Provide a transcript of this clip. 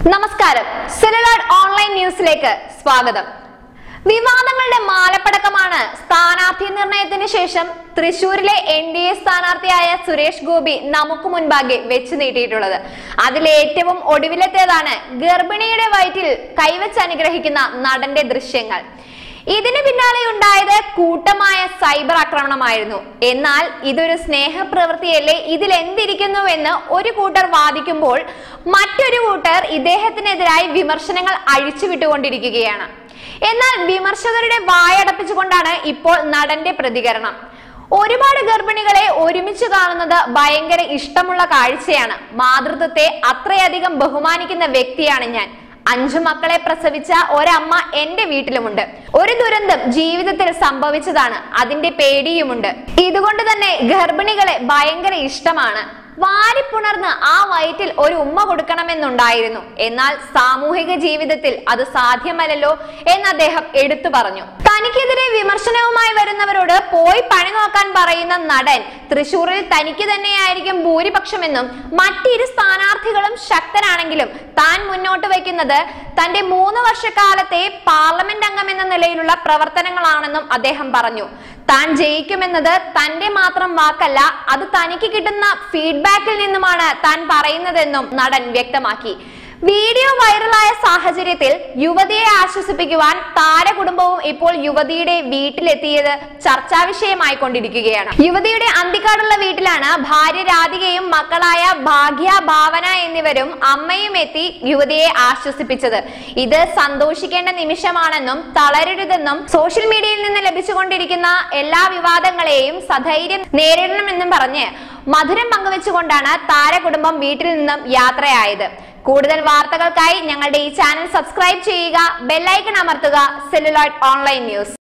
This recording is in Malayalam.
നമസ്കാരം സെലുലാർഡ് ഓൺലൈൻ ന്യൂസിലേക്ക് സ്വാഗതം വിവാദങ്ങളുടെ മാലപ്പടക്കമാണ് സ്ഥാനാർത്ഥി നിർണയത്തിന് ശേഷം തൃശൂരിലെ എൻ ഡി എ സ്ഥാനാർത്ഥിയായ സുരേഷ് ഗോപി നമുക്ക് മുൻപാകെ വെച്ചു നീട്ടിയിട്ടുള്ളത് അതിലേറ്റവും ഒടുവിലത്തേതാണ് ഗർഭിണിയുടെ വയറ്റിൽ കൈവച്ച് അനുഗ്രഹിക്കുന്ന നടന്റെ ദൃശ്യങ്ങൾ ഇതിന് പിന്നാലെ ഉണ്ടായത് കൂട്ടമായ സൈബർ ആക്രമണമായിരുന്നു എന്നാൽ ഇതൊരു സ്നേഹപ്രവൃത്തിയല്ലേ ഇതിൽ എന്തിരിക്കുന്നുവെന്ന് ഒരു കൂട്ടർ വാദിക്കുമ്പോൾ മറ്റൊരു കൂട്ടർ ഇദ്ദേഹത്തിനെതിരായി വിമർശനങ്ങൾ അഴിച്ചുവിട്ടുകൊണ്ടിരിക്കുകയാണ് എന്നാൽ വിമർശകരുടെ വായടപ്പിച്ചുകൊണ്ടാണ് ഇപ്പോൾ നടന്റെ പ്രതികരണം ഒരുപാട് ഗർഭിണികളെ ഒരുമിച്ച് കാണുന്നത് ഭയങ്കര ഇഷ്ടമുള്ള കാഴ്ചയാണ് മാതൃത്വത്തെ അത്രയധികം ബഹുമാനിക്കുന്ന വ്യക്തിയാണ് ഞാൻ അഞ്ചു മക്കളെ പ്രസവിച്ച ഒരമ്മ എന്റെ വീട്ടിലുമുണ്ട് ഒരു ദുരന്തം ജീവിതത്തിൽ സംഭവിച്ചതാണ് അതിന്റെ പേടിയുമുണ്ട് ഇതുകൊണ്ട് തന്നെ ഗർഭിണികളെ ഭയങ്കര ഇഷ്ടമാണ് വാരിപ്പുണർന്ന് ആ വയറ്റിൽ ഒരു ഉമ്മ കൊടുക്കണമെന്നുണ്ടായിരുന്നു എന്നാൽ സാമൂഹിക ജീവിതത്തിൽ അത് സാധ്യമല്ലല്ലോ എന്ന് അദ്ദേഹം എടുത്തു പറഞ്ഞു തനിക്കെതിരെ വിമർശനവുമായി വരുന്നവരോട് പോയി പണി നോക്കാൻ പറയുന്ന നടൻ തൃശൂരിൽ തനിക്ക് തന്നെയായിരിക്കും ഭൂരിപക്ഷമെന്നും മറ്റിരു സ്ഥാനാർത്ഥികളും ശക്തരാണെങ്കിലും താൻ മുന്നോട്ട് വയ്ക്കുന്നത് തന്റെ മൂന്ന് വർഷക്കാലത്തെ പാർലമെന്റ് അംഗം എന്ന നിലയിലുള്ള പ്രവർത്തനങ്ങളാണെന്നും അദ്ദേഹം പറഞ്ഞു താൻ ജയിക്കുമെന്നത് തന്റെ മാത്രം വാക്കല്ല അത് തനിക്ക് കിട്ടുന്ന ഫീഡ്ബാക്കിൽ നിന്നുമാണ് താൻ പറയുന്നതെന്നും നടൻ വ്യക്തമാക്കി വീഡിയോ വൈറലായ സാഹചര്യത്തിൽ യുവതിയെ ആശ്വസിപ്പിക്കുവാൻ താരകുടുംബവും ഇപ്പോൾ യുവതിയുടെ വീട്ടിലെത്തിയത് ചർച്ചാ വിഷയമായി കൊണ്ടിരിക്കുകയാണ് യുവതിയുടെ അന്തിക്കാടുള്ള വീട്ടിലാണ് ഭാര്യ രാധികയും മക്കളായ ഭാഗ്യ ഭാവന എന്നിവരും അമ്മയും എത്തി യുവതിയെ ആശ്വസിപ്പിച്ചത് ഇത് സന്തോഷിക്കേണ്ട നിമിഷമാണെന്നും തളരരുതെന്നും സോഷ്യൽ മീഡിയയിൽ നിന്ന് ലഭിച്ചുകൊണ്ടിരിക്കുന്ന എല്ലാ വിവാദങ്ങളെയും സധൈര്യം നേരിടണമെന്നും പറഞ്ഞ് മധുരം പങ്കുവെച്ചുകൊണ്ടാണ് താരകുടുംബം വീട്ടിൽ നിന്നും യാത്രയായത് കൂടുതൽ വാർത്തകൾക്കായി ഞങ്ങളുടെ ഈ ചാനൽ സബ്സ്ക്രൈബ് ചെയ്യുക ബെല്ലൈക്കൺ അമർത്തുക സെല്ലുലോയിഡ് ഓൺലൈൻ ന്യൂസ്